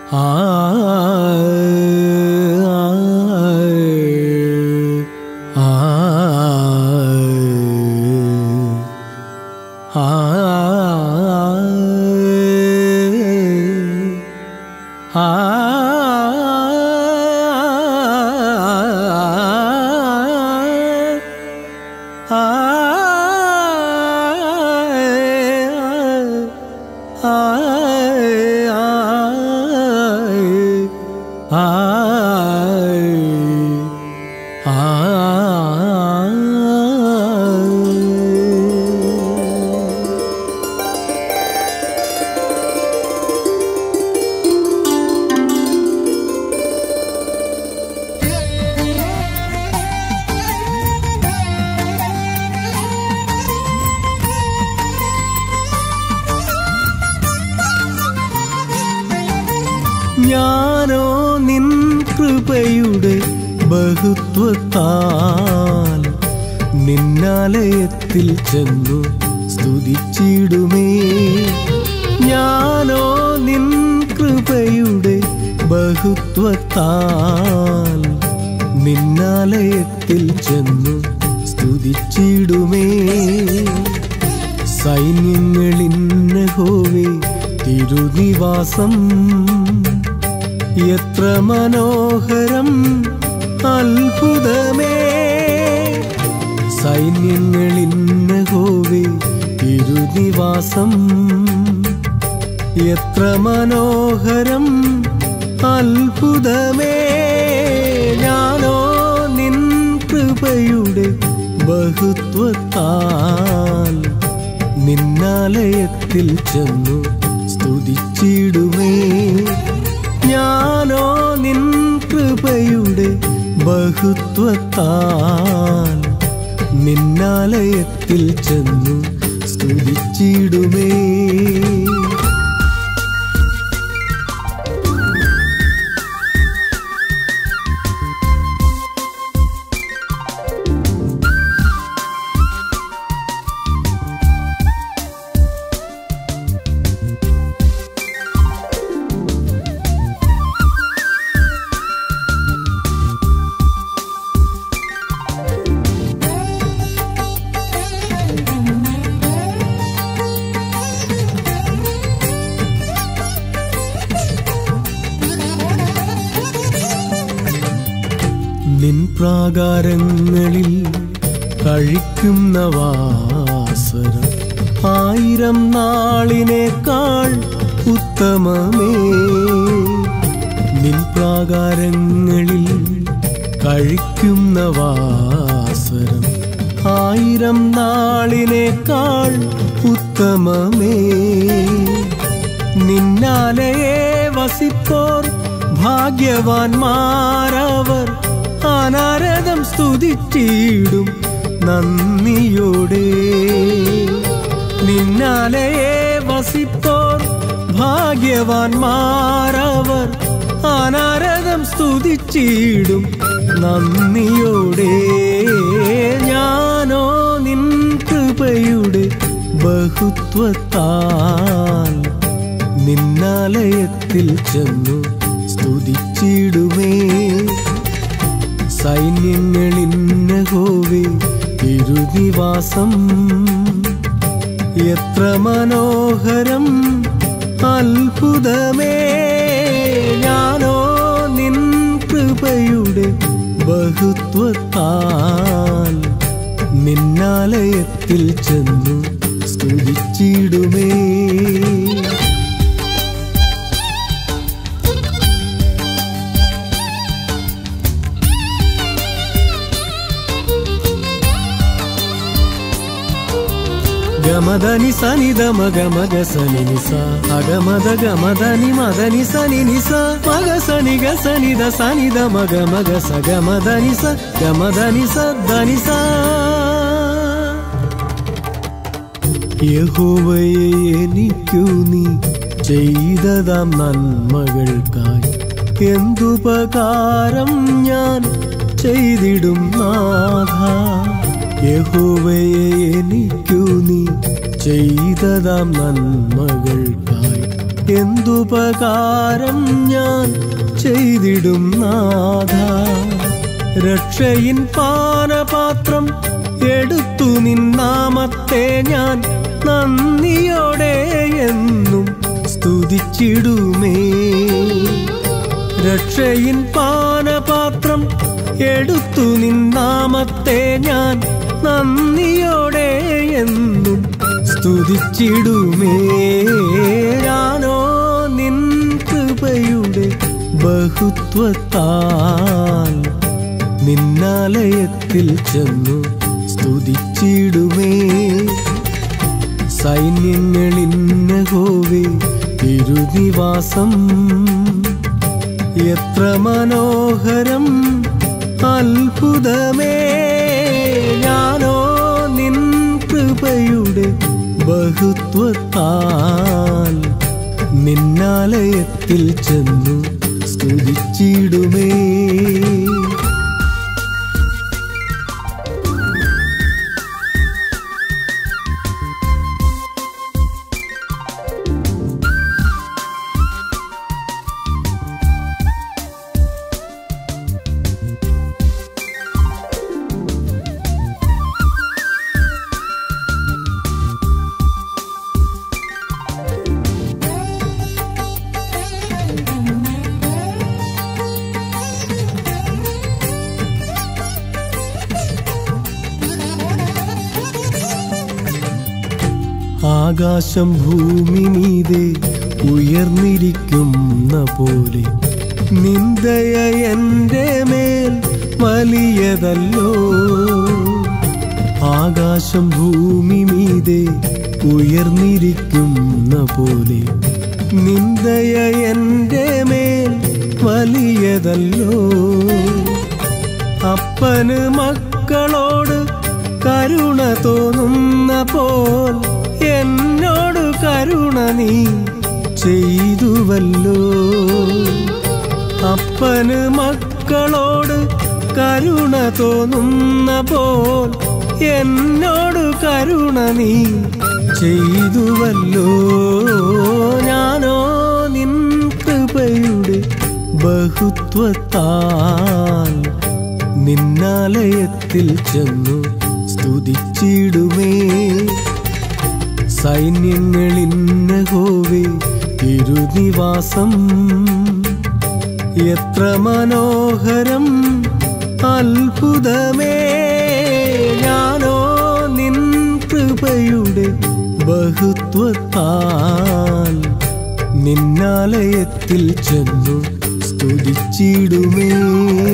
ഞാനോ നിൻ കൃപയുടെ ബഹുത്വത്താൽ നിന്നാലയത്തിൽ ചെന്നു സ്തുതിച്ചിടുമേ ഞാനോ നിൻ കൃപയുടെ ബഹുത്വത്താൽ നിന്നാലയത്തിൽ ചെന്നു സ്തുതിച്ചിടുമേ സൈന്യങ്ങളിന്നഹോവേ തിരുനിവാസം എത്ര മനോഹരം അത്ഭുതമേ സൈന്യങ്ങളിന്നഹോവേ തിരുനിവാസം എത്ര മനോഹരം അത്ഭുതമേ ഞാനോ നിൻ കൃപയുടെ ബഹുത്വത്താൽ നിന്നാലയത്തിൽ ചെന്നു സ്തുതിച്ചിടുമേ ഞാനോ നിൻ കൃപയുടെ ബഹുത്വത്താൽ നിന്നാലയത്തിൽ ചെന്നു സ്തുതിച്ചിടുമേ നിൻ പ്രാകാരങ്ങളിൽ കഴിക്കുന്ന വാസരം ആയിരം നാളിനേക്കാൾ ഉത്തമമേ നിൻ പ്രാകാരങ്ങളിൽ കഴിക്കുന്ന വാസരം ആയിരം നാളിനേക്കാൾ ഉത്തമമേ നിന്നാലയെ വസിപ്പോർ ഭാഗ്യവാന്മാരവർ അനാരതം സ്തുതിച്ചിടും നന്ദിയോടെ നിന്നാലയെ വസിപ്പോർ ഭാഗ്യവാന്മാരവർ അനാരതം സ്തുതിച്ചിടും നന്ദിയോടെ ഞാനോ നിൻ കൃപയുടെ ബഹുത്വത്താൽ നിന്നാലയത്തിൽ ചെന്നു സ്തുതിച്ചിടുമേ സൈന്യങ്ങളിന്നഹോവേ തിരുനിവാസം എത്ര മനോഹരം അത്ഭുതമേ ഞാനോ നിൻ കൃപയുടെ ബഹുത്വത്താൽ നിന്നാലയത്തിൽ ചെന്നു സ്തുതിച്ചിടുമേ గమదని సని దమ గమగ సని నిస అగమద గమదని మదని సని నిస మగ సని గ సని ద సని ద మగ మగ స గమదని స గమదని స దని స യഹോവയെ എനിക്കു നീ ചെയ്തതാം നന്മകൾക്കായി എന്തുപകാരം ഞാൻ ചെയ്തിടും നാഥ യഹോവയെ എനിക്കു നീ ചെയ്തതാം നന്മകൾക്കായി എന്തുപകാരം ഞാൻ ചെയ്തിടും നാഥ രക്ഷയിൻ പാനപാത്രം എടുത്തു നിന്നാമത്തെ ഞാൻ നന്ദിയോടെ എന്നും സ്തുതിച്ചിടുമേ രക്ഷയിൻ പാനപാത്രം എടുത്തു നിന്നാമത്തെ ഞാൻ നന്ദിയോടെ എന്നും സ്തുതിച്ചിടുമേ ഞാനോ നിൻ കൃപയുടെ ബഹുത്വത്താൽ നിന്നാലയത്തിൽ ചെന്നു സ്തുതിച്ചിടുമേ സൈന്യങ്ങളിന്നഹോവേ തിരുനിവാസം എത്ര മനോഹരം അത്ഭുതമേ ഞാനോ നിൻ കൃപയുടെ ബഹുത്വത്താൽ നിന്നാലയത്തിൽ ചെന്നു സ്തുതിച്ചിടുമേ ആകാശം ഭൂമി മീതെ ഉയർന്നിരിക്കുന്ന പോലെ നിന്ദയ എൻ്റെ മേൽ വലിയതല്ലോ ആകാശം ഭൂമി മീതെ ഉയർന്നിരിക്കുന്ന പോലെ നിന്ദയ എൻ്റെ മേൽ വലിയതല്ലോ അപ്പന് മക്കളോട് കരുണ തോന്നുന്ന പോൽ എന്നോട് കരുണ നീ ചെയ്തുവല്ലോ അപ്പന് മക്കളോട് കരുണ തോന്നുന്ന പോൽ എന്നോട് കരുണ നീ ചെയ്തുവല്ലോ ഞാനോ നിൻ കൃപയുടെ ബഹുത്വത്താൽ നിന്നാലയത്തിൽ ചെന്നു സ്തുതിച്ചിടുമേ സൈന്യങ്ങളിന്നഹോവേ തിരുനിവാസം എത്ര മനോഹരം അത്ഭുതമേ ഞാനോ നിൻ കൃപയുടെ ബഹുത്വത്താൽ നിന്നാലയത്തിൽ ചെന്നു സ്തുതിച്ചിടുമേ